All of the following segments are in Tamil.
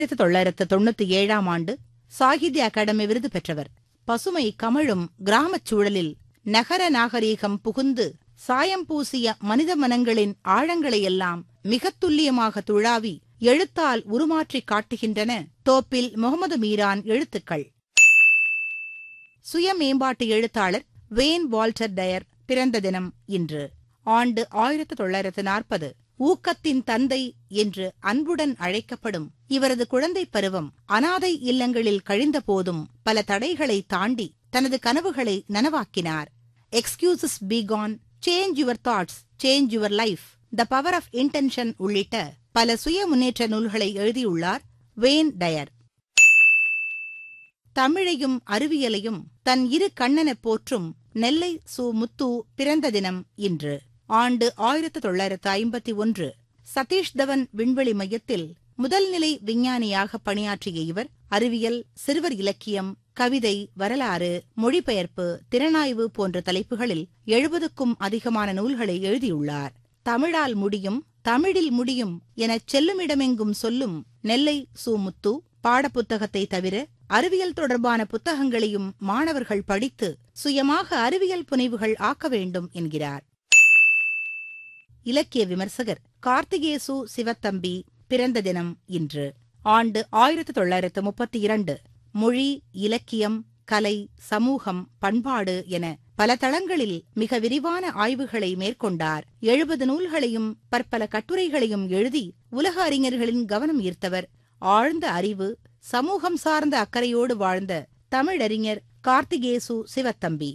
ஆயிரத்தி தொள்ளாயிரத்து தொண்ணூத்தி ஏழாம் ஆண்டு சாகித்ய அகாடமி விருது பெற்றவர் பசுமை கமழும் கிராமச் சூழலில் நகர நாகரீகம் புகுந்து சாயம் பூசிய மனித மனங்களின் ஆழங்களையெல்லாம் மிகத் துல்லியமாக துழாவி எழுத்தால் உருமாற்றிக் காட்டுகின்றன தோப்பில் முகமது மீரான் எழுத்துக்கள் சுய மேம்பாட்டு எழுத்தாளர் வேன் வால்டர் டயர் பிறந்த தினம் இன்று ஆண்டு ஆயிரத்து தொள்ளாயிரத்து நாற்பது ஊக்கத்தின் தந்தை என்று அன்புடன் அழைக்கப்படும் இவரது குழந்தைப் பருவம் அனாதை இல்லங்களில் கழிந்த போதும் பல தடைகளை தாண்டி தனது கனவுகளை நனவாக்கினார் excuses be gone change your thoughts change your life the power of intention உள்ளிட்ட பல சுய முன்னேற்ற நூல்களை எழுதியுள்ளார் வேன் டயர் தமிழையும் அறிவியலையும் தன் இரு கண்ணெனப் போற்றும் நெல்லை சு முத்து பிறந்த தினம் இன்று ஆண்டு ஆயிரத்து தொள்ளாயிரத்து ஐம்பத்தி ஒன்று சதீஷ் தவன் விண்வெளி மையத்தில் முதல் நிலை விஞ்ஞானியாக பணியாற்றிய இவர் அறிவியல் சிறுவர் இலக்கியம் கவிதை வரலாறு மொழிபெயர்ப்பு திறனாய்வு போன்ற தலைப்புகளில் எழுபதுக்கும் அதிகமான நூல்களை எழுதியுள்ளார் தமிழால் முடியும் தமிழில் முடியும் எனச் செல்லுமிடமெங்கும் சொல்லும் நெல்லை சு முத்து பாடப்புத்தகத்தை தவிர அறிவியல் தொடர்பான புத்தகங்களையும் மாணவர்கள் படித்து சுயமாக அறிவியல் புனைவுகள் ஆக்க வேண்டும் என்கிறார் இலக்கிய விமர்சகர் கார்த்திகேசு சிவத்தம்பி பிறந்த தினம் இன்று ஆண்டு ஆயிரத்து தொள்ளாயிரத்து முப்பத்தி இரண்டு மொழி இலக்கியம் கலை சமூகம் பண்பாடு என பல தளங்களில் மிக விரிவான ஆய்வுகளை மேற்கொண்டார் எழுபது நூல்களையும் பற்பல கட்டுரைகளையும் எழுதி உலக அறிஞர்களின் கவனம் ஈர்த்தவர் ஆழ்ந்த அறிவு சமூகம் சார்ந்த அக்கறையோடு வாழ்ந்த தமிழறிஞர் கார்த்திகேசு சிவத்தம்பி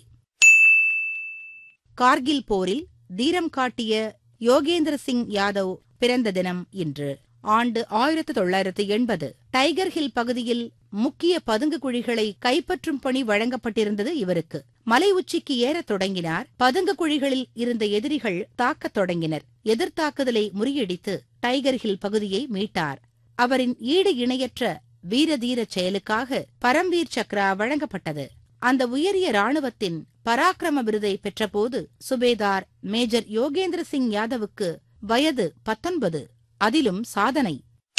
கார்கில் போரில் தீரம் காட்டிய யோகேந்திர சிங் யாதவ் பிறந்த தினம் இன்று ஆண்டு ஆயிரத்து தொள்ளாயிரத்து எண்பது டைகர் ஹில் பகுதியில் முக்கிய பதுங்கு குழிகளை கைப்பற்றும் பணி வழங்கப்பட்டிருந்தது இவருக்கு மலை உச்சிக்கு ஏறத் தொடங்கினார் பதுங்கு குழிகளில் இருந்த எதிரிகள் தாக்கத் தொடங்கினர் எதிர்த்தாக்குதலை முறியடித்து டைகர் ஹில் பகுதியை மீட்டார் அவரின் ஈடு இணையற்ற வீரதீர செயலுக்காக பரம்வீர் சக்ரா வழங்கப்பட்டது அந்த உயரிய ராணுவத்தின் பராக்கிரம விருதை பெற்றபோது சுபேதார் மேஜர் யோகேந்திர சிங் யாதவுக்கு வயது பத்தொன்பது அதிலும் சாதனை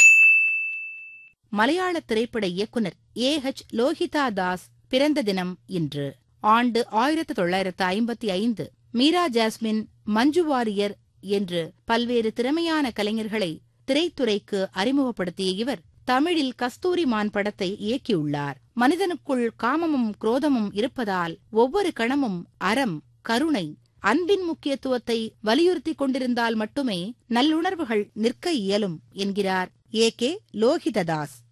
மலையாள திரைப்பட இயக்குனர் ஏ ஹெச் லோஹிதா தாஸ் பிறந்த தினம் இன்று ஆண்டு ஆயிரத்து தொள்ளாயிரத்து ஐம்பத்தி ஐந்து மீரா ஜாஸ்மின் மஞ்சு வாரியர் என்று பல்வேறு திறமையான கலைஞர்களை திரைத்துறைக்கு அறிமுகப்படுத்திய இவர் தமிழில் கஸ்தூரி மான் படத்தை இயக்கியுள்ளார் மனிதனுக்குள் காமமும் குரோதமும் இருப்பதால் ஒவ்வொரு கணமும் அறம் கருணை அன்பின் முக்கியத்துவத்தை வலியுறுத்திக் கொண்டிருந்தால் மட்டுமே நல்லுணர்வுகள் நிற்க இயலும் என்கிறார் ஏ கே லோகிததாஸ்